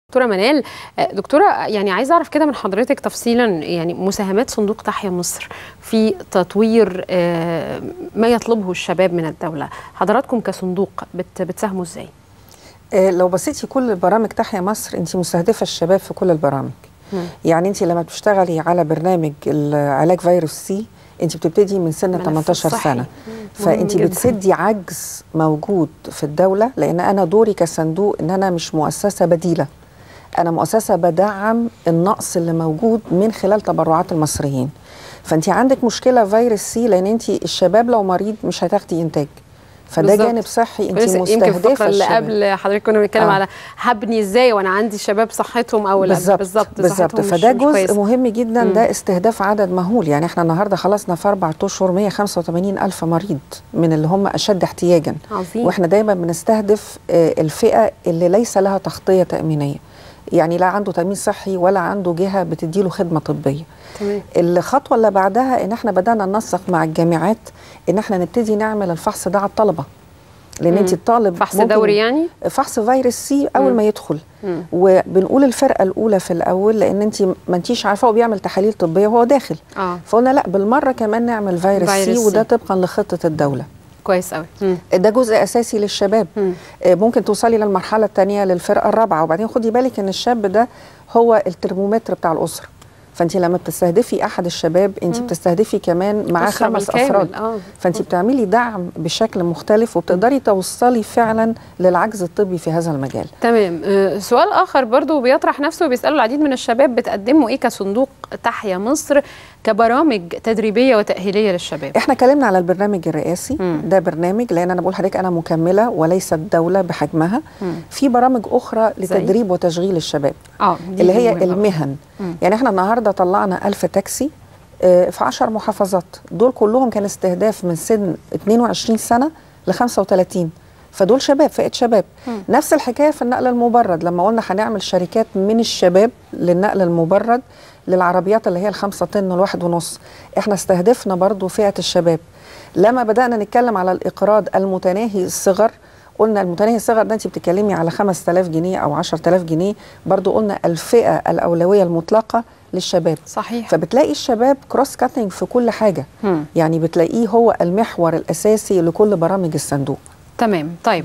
دكتوره منال دكتوره يعني عايزه اعرف كده من حضرتك تفصيلا يعني مساهمات صندوق تحيا مصر في تطوير ما يطلبه الشباب من الدوله حضراتكم كصندوق بت بتساهموا ازاي لو بصيتي كل برامج تحيا مصر انت مستهدفه الشباب في كل البرامج م. يعني انت لما بتشتغلي على برنامج علاج فيروس سي انت بتبتدي من سن 18 صحي. سنه فانت بتسدي عجز موجود في الدوله لان انا دوري كصندوق ان انا مش مؤسسه بديله انا مؤسسه بدعم النقص اللي موجود من خلال تبرعات المصريين فانت عندك مشكله فيروس سي لان انت الشباب لو مريض مش هتاخدي انتاج فده بالزبط. جانب صحي انت مستهدفه يمكن اللي قبل حضرتك كنا بنتكلم آه. على هبني ازاي وانا عندي شباب صحتهم او بالظبط بالظبط بالظبط فده جزء مش مهم جدا م. ده استهداف عدد مهول يعني احنا النهارده خلصنا في اربع اشهر 185 الف مريض من اللي هم اشد احتياجا عظيم. واحنا دايما بنستهدف الفئه اللي ليس لها تغطيه تامينيه يعني لا عنده تامين صحي ولا عنده جهه بتديله خدمه طبيه تمام. الخطوه اللي بعدها ان احنا بدانا ننسق مع الجامعات ان احنا نبتدي نعمل الفحص ده على الطلبه لان انت الطالب فحص دوري يعني فحص فيروس سي اول مم. ما يدخل مم. وبنقول الفرقه الاولى في الاول لان انت ما انتيش عارفه هو بيعمل تحاليل طبيه وهو داخل آه. فقلنا لا بالمره كمان نعمل فيروس, فيروس سي وده طبقا لخطه الدوله كويس قوي ده جزء اساسي للشباب مم. ممكن توصلي للمرحله الثانيه للفرقه الرابعه وبعدين خدي بالك ان الشاب ده هو الترمومتر بتاع الاسره فانت لما بتستهدفي احد الشباب انت بتستهدفي كمان معاه خمس افراد آه. فانت بتعملي دعم بشكل مختلف وبتقدري توصلي فعلا للعجز الطبي في هذا المجال تمام آه سؤال اخر برضو بيطرح نفسه وبيساله العديد من الشباب بتقدموا ايه كصندوق تحيا مصر كبرامج تدريبيه وتاهيليه للشباب احنا اتكلمنا على البرنامج الرئاسي مم. ده برنامج لان انا بقول لحضرتك انا مكمله وليست دوله بحجمها مم. في برامج اخرى لتدريب زي. وتشغيل الشباب آه اللي هي المهن مم. يعني احنا النهارده طلعنا ألف تاكسي في 10 محافظات دول كلهم كان استهداف من سن 22 سنه ل 35 فدول شباب فئه شباب مم. نفس الحكايه في النقل المبرد لما قلنا هنعمل شركات من الشباب للنقل المبرد للعربيات اللي هي الخمسة طن والواحد ونص احنا استهدفنا برضو فئة الشباب لما بدأنا نتكلم على الإقراض المتناهي الصغر قلنا المتناهي الصغر ده انت بتتكلمي على 5000 جنيه او 10000 جنيه برضو قلنا الفئة الأولوية المطلقة للشباب صحيح فبتلاقي الشباب كروس كاتنج في كل حاجة هم. يعني بتلاقيه هو المحور الأساسي لكل برامج الصندوق تمام طيب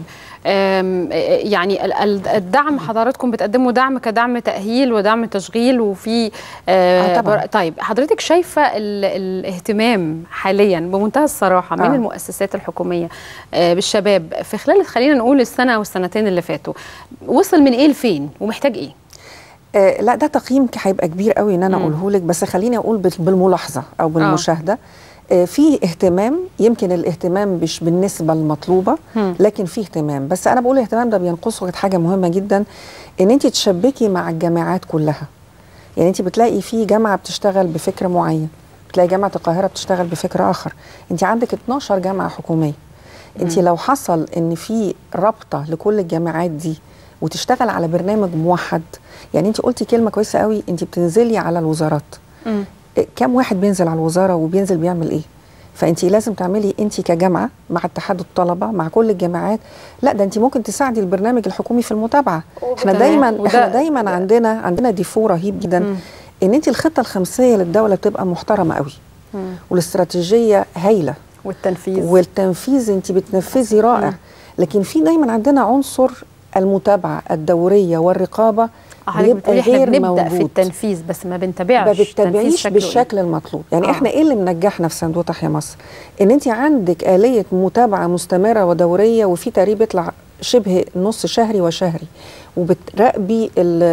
يعني الدعم حضراتكم بتقدموا دعم كدعم تأهيل ودعم تشغيل وفي آه طبعا. طيب حضرتك شايفة الاهتمام حاليا بمنتهى الصراحة من آه. المؤسسات الحكومية بالشباب في خلال خلينا نقول السنة والسنتين اللي فاتوا وصل من ايه لفين ومحتاج ايه؟ آه لا ده تقييم هيبقى كبير قوي ان انا اقوله لك بس خليني اقول بالملاحظه او بالمشاهده آه. في اهتمام يمكن الاهتمام مش بالنسبه المطلوبه هم. لكن في اهتمام بس انا بقول الاهتمام ده بينقصه حاجه مهمه جدا ان انت تشبكي مع الجامعات كلها يعني انت بتلاقي في جامعه بتشتغل بفكر معين بتلاقي جامعه القاهره بتشتغل بفكر اخر انت عندك 12 جامعه حكوميه انت لو حصل ان في رابطه لكل الجامعات دي وتشتغل على برنامج موحد يعني انت قلتي كلمه كويسه قوي انت بتنزلي على الوزارات م. كم واحد بينزل على الوزاره وبينزل بيعمل ايه فانت لازم تعملي انت كجامعه مع اتحاد الطلبه مع كل الجامعات لا ده انت ممكن تساعدي البرنامج الحكومي في المتابعه احنا دايما احنا دايما عندنا عندنا ديفو رهيب جدا م. ان انت الخطه الخمسيه للدوله بتبقى محترمه قوي م. والاستراتيجيه هايله والتنفيذ والتنفيذ انت بتنفذي رائع م. لكن في دايما عندنا عنصر المتابعه الدوريه والرقابه بيبقى غير بنبدا موجود. في التنفيذ بس ما بنتابعش ما بتتابعيش بالشكل إيه؟ المطلوب يعني آه. احنا ايه اللي منجحنا في صندوق تحيا مصر ان انت عندك اليه متابعه مستمره ودوريه وفي تقريب يطلع شبه نص شهري وشهري وبتراقبي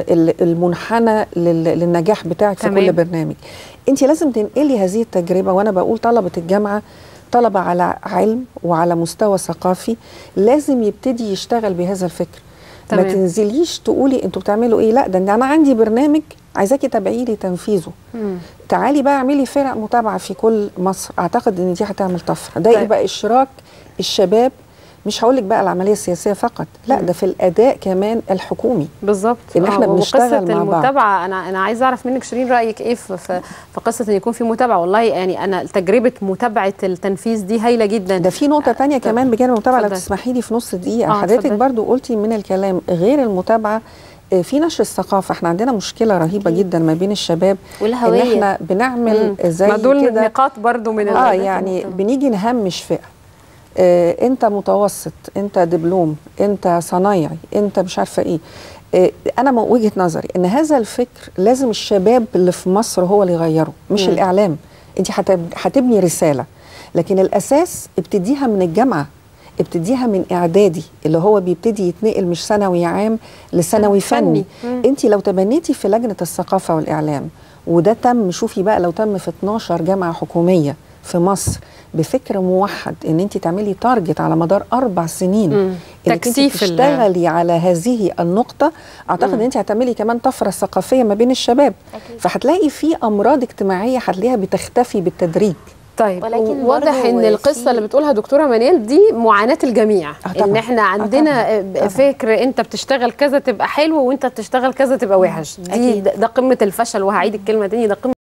المنحنى للنجاح بتاعك في تمام. كل برنامج انت لازم تنقلي هذه التجربه وانا بقول طلبه الجامعه طلبه على علم وعلى مستوى ثقافي لازم يبتدي يشتغل بهذا الفكر تمام. ما تنزليش تقولي انتوا بتعملوا ايه لا ده انا عندي برنامج عايزاكي تابعي لي تنفيذه مم. تعالي بقى اعملي فرق متابعه في كل مصر اعتقد ان دي هتعمل طفره ده طيب. يبقى اشراك الشباب مش هقول لك بقى العمليه السياسيه فقط لا مم. ده في الاداء كمان الحكومي بالظبط ان احنا بنشتغل وقصه مع بعض المتابعه انا انا عايزه اعرف منك شيرين رايك ايه في, في, في قصه ان يكون في متابعه والله يعني انا تجربه متابعه التنفيذ دي هايله جدا ده في نقطه تانية كمان بجانب المتابعه لو اتفضل. تسمحي لي في نص دقيقه آه، حضرتك اتفضل. برضو قلتي من الكلام غير المتابعه آه، في نشر الثقافه احنا عندنا مشكله رهيبه جدا ما بين الشباب والهوية. ان احنا بنعمل زي ما دول كده نقاط برضو من اه العادات يعني المجتمع. بنيجي نهمش فئه آه انت متوسط انت دبلوم انت صنايعي انت مش عارفه ايه آه انا من وجهه نظري ان هذا الفكر لازم الشباب اللي في مصر هو اللي يغيره مش مم. الاعلام انت هتب- هتبني رساله لكن الاساس ابتديها من الجامعه ابتديها من اعدادي اللي هو بيبتدي يتنقل مش ثانوي عام لثانوي فني. فني مم. انت لو تبنيتي في لجنه الثقافه والاعلام وده تم شوفي بقى لو تم في 12 جامعه حكوميه في مصر بفكر موحد ان انت تعملي تارجت على مدار اربع سنين مم. انك انت تكثيف ال- تشتغلي على هذه النقطه اعتقد ان انت هتعملي كمان طفره ثقافيه ما بين الشباب أكيد. فهتلاقي في امراض اجتماعيه هتلاقيها بتختفي بالتدريج طيب ولكن واضح برضو ان القصه في- اللي بتقولها دكتوره منال دي معاناه الجميع آه طبعاً. ان احنا آه عندنا طبعاً. آه، طبعاً. فكر انت بتشتغل كذا تبقى حلو وانت بتشتغل كذا تبقى وحش دي أكيد. ده ده قمه الفشل وهعيد الكلمه تاني ده قمه